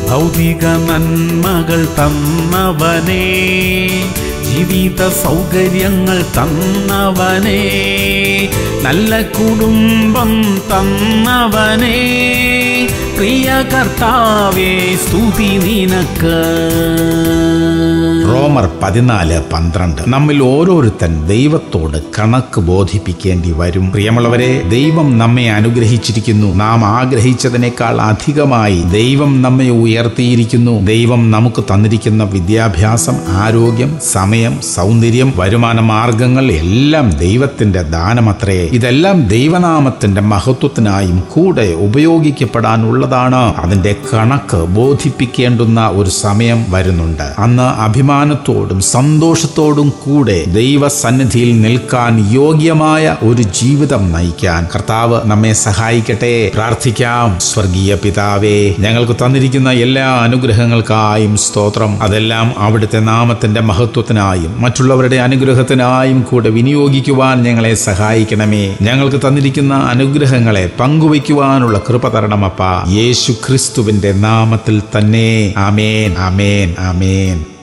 ഭൗതിക നന്മകൾ തന്നവനേ ജീവിത സൗകര്യങ്ങൾ തന്നവനേ നല്ല കുടുംബം തന്നവനേ പ്രിയ കർത്താവേ സ്തുതി നിനക്ക് റോമർ പതിനാല് പന്ത്രണ്ട് നമ്മിൽ ഓരോരുത്തൻ ദൈവത്തോട് കണക്ക് ബോധിപ്പിക്കേണ്ടി വരും പ്രിയമുള്ളവരെ ദൈവം നമ്മെ അനുഗ്രഹിച്ചിരിക്കുന്നു നാം ആഗ്രഹിച്ചതിനേക്കാൾ അധികമായി ദൈവം നമ്മെ ഉയർത്തിയിരിക്കുന്നു ദൈവം നമുക്ക് തന്നിരിക്കുന്ന വിദ്യാഭ്യാസം ആരോഗ്യം സമയം സൗന്ദര്യം വരുമാന മാർഗങ്ങൾ എല്ലാം ദൈവത്തിന്റെ ദാനമത്രേ ഇതെല്ലാം ദൈവനാമത്തിന്റെ മഹത്വത്തിനായും കൂടെ ഉപയോഗിക്കപ്പെടാനുള്ളതാണ് അതിന്റെ കണക്ക് ബോധിപ്പിക്കേണ്ടുന്ന ഒരു സമയം വരുന്നുണ്ട് അന്ന് അഭിമാനത്തോടും സന്തോഷത്തോടും കൂടെ ദൈവസന്നിധിയിൽ നിൽക്കാൻ യോഗ്യമായ ഒരു ജീവിതം നയിക്കാൻ കർത്താവ് നമ്മെ സഹായിക്കട്ടെ പ്രാർത്ഥിക്കാം സ്വർഗീയ പിതാവേ ഞങ്ങൾക്ക് തന്നിരിക്കുന്ന എല്ലാ അനുഗ്രഹങ്ങൾക്കായും സ്തോത്രം അതെല്ലാം അവിടുത്തെ നാമത്തിന്റെ മഹത്വത്തിനായും മറ്റുള്ളവരുടെ അനുഗ്രഹത്തിനായും കൂടെ വിനിയോഗിക്കുവാൻ ഞങ്ങളെ സഹായിക്കണമേ ഞങ്ങൾക്ക് തന്നിരിക്കുന്ന അനുഗ്രഹങ്ങളെ പങ്കുവയ്ക്കുവാനുള്ള കൃപ തരണമപ്പ യേശു ക്രിസ്തുവിന്റെ നാമത്തിൽ തന്നെ ആമേൻ ആമേൻ ആമേൻ